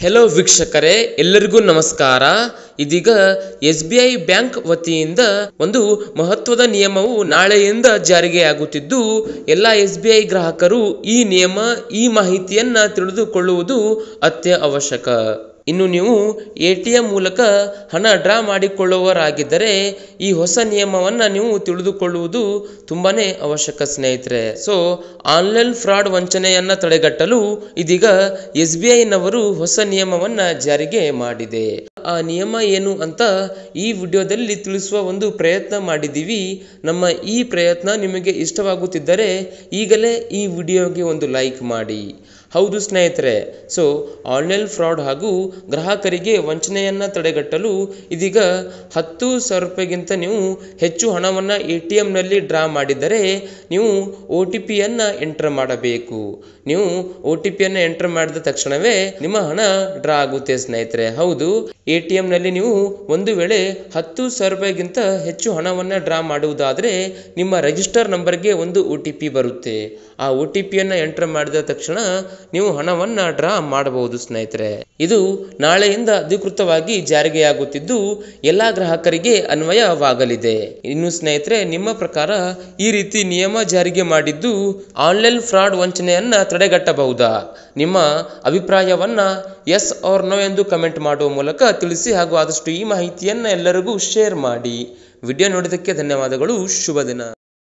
hello ವೀಕ್ಷಕರೇ ಎಲ್ಲರಿಗೂ ನಮಸ್ಕಾರ ಇದೀಗ ಎಸ್ ಬಿ ಐ ಬ್ಯಾಂಕ್ ವತಿಯಿಂದ ಒಂದು ಮಹತ್ವದ ನಿಯಮವು ನಾಳೆಯಿಂದ ಜಾರಿಗೆ ಆಗುತ್ತಿದ್ದು ಎಲ್ಲ ಎಸ್ ಬಿ ಐ ಗ್ರಾಹಕರು ಈ ನಿಯಮ ಈ ಮಾಹಿತಿಯನ್ನ ತಿಳಿದುಕೊಳ್ಳುವುದು ಅತ್ಯ ಅವಶ್ಯಕ ಇನ್ನು ನೀವು ಎ ಟಿ ಎಂ ಮೂಲಕ ಹಣ ಡ್ರಾ ಮಾಡಿಕೊಳ್ಳುವವರಾಗಿದ್ದರೆ ಈ ಹೊಸ ನಿಯಮವನ್ನು ನೀವು ತಿಳಿದುಕೊಳ್ಳುವುದು ತುಂಬಾನೇ ಅವಶ್ಯಕ ಸ್ನೇಹಿತರೆ ಸೊ ಆನ್ಲೈನ್ ಫ್ರಾಡ್ ವಂಚನೆಯನ್ನ ತಡೆಗಟ್ಟಲು ಇದೀಗ ಎಸ್ ಬಿ ಐನವರು ಹೊಸ ನಿಯಮವನ್ನ ಜಾರಿಗೆ ಮಾಡಿದೆ ಆ ನಿಯಮ ಏನು ಅಂತ ಈ ವಿಡಿಯೋದಲ್ಲಿ ತಿಳಿಸುವ ಒಂದು ಪ್ರಯತ್ನ ಮಾಡಿದ್ದೀವಿ ನಮ್ಮ ಈ ಪ್ರಯತ್ನ ನಿಮಗೆ ಇಷ್ಟವಾಗುತ್ತಿದ್ದರೆ ಈಗಲೇ ಈ ವಿಡಿಯೋಗೆ ಒಂದು ಲೈಕ್ ಮಾಡಿ ಹೌದು ಸ್ನೇಹಿತರೆ ಸೊ ಆನ್ಲೈನ್ ಫ್ರಾಡ್ ಹಾಗೂ ಗ್ರಾಹಕರಿಗೆ ವಂಚನೆಯನ್ನು ತಡೆಗಟ್ಟಲು ಇದೀಗ ಹತ್ತು ಸಾವಿರ ರೂಪಾಯಿಗಿಂತ ನೀವು ಹೆಚ್ಚು ಹಣವನ್ನು ಎ ಟಿ ಎಮ್ನಲ್ಲಿ ಡ್ರಾ ಮಾಡಿದರೆ ನೀವು ಒ ಟಿ ಪಿಯನ್ನು ಎಂಟರ್ ಮಾಡಬೇಕು ನೀವು ಒ ಟಿ ಪಿಯನ್ನು ಎಂಟರ್ ಮಾಡಿದ ತಕ್ಷಣವೇ ನಿಮ್ಮ ಹಣ ಡ್ರಾ ಆಗುತ್ತೆ ಸ್ನೇಹಿತರೆ ಹೌದು ಎ ಟಿ ಎಮ್ನಲ್ಲಿ ನೀವು ಒಂದು ವೇಳೆ ಹತ್ತು ಸಾವಿರ ರೂಪಾಯಿಗಿಂತ ಹೆಚ್ಚು ಹಣವನ್ನು ಡ್ರಾ ಮಾಡುವುದಾದರೆ ನಿಮ್ಮ ರಿಜಿಸ್ಟರ್ ನಂಬರ್ಗೆ ಒಂದು ಒ ಟಿ ಪಿ ಬರುತ್ತೆ ಆ ಒ ಟಿ ಪಿಯನ್ನು ಎಂಟರ್ ಮಾಡಿದ ತಕ್ಷಣ ನೀವು ಹಣವನ್ನು ಡ್ರಾ ಮಾಡಬಹುದು ಸ್ನೇಹಿತರೆ ಇದು ನಾಳೆಯಿಂದ ಅಧಿಕೃತವಾಗಿ ಜಾರಿಗೆಯಾಗುತ್ತಿದ್ದು ಎಲ್ಲ ಗ್ರಾಹಕರಿಗೆ ಅನ್ವಯವಾಗಲಿದೆ ಇನ್ನು ಸ್ನೇಹಿತರೆ ನಿಮ್ಮ ಪ್ರಕಾರ ಈ ರೀತಿ ನಿಯಮ ಜಾರಿಗೆ ಮಾಡಿದ್ದು ಆನ್ಲೈನ್ ಫ್ರಾಡ್ ವಂಚನೆಯನ್ನ ತಡೆಗಟ್ಟಬಹುದಾ ನಿಮ್ಮ ಅಭಿಪ್ರಾಯವನ್ನ ಎಸ್ ಆರ್ ನೋ ಎಂದು ಕಮೆಂಟ್ ಮಾಡುವ ಮೂಲಕ ತಿಳಿಸಿ ಹಾಗೂ ಆದಷ್ಟು ಈ ಮಾಹಿತಿಯನ್ನ ಎಲ್ಲರಿಗೂ ಶೇರ್ ಮಾಡಿ ವಿಡಿಯೋ ನೋಡಿದ್ದಕ್ಕೆ ಧನ್ಯವಾದಗಳು ಶುಭ ದಿನ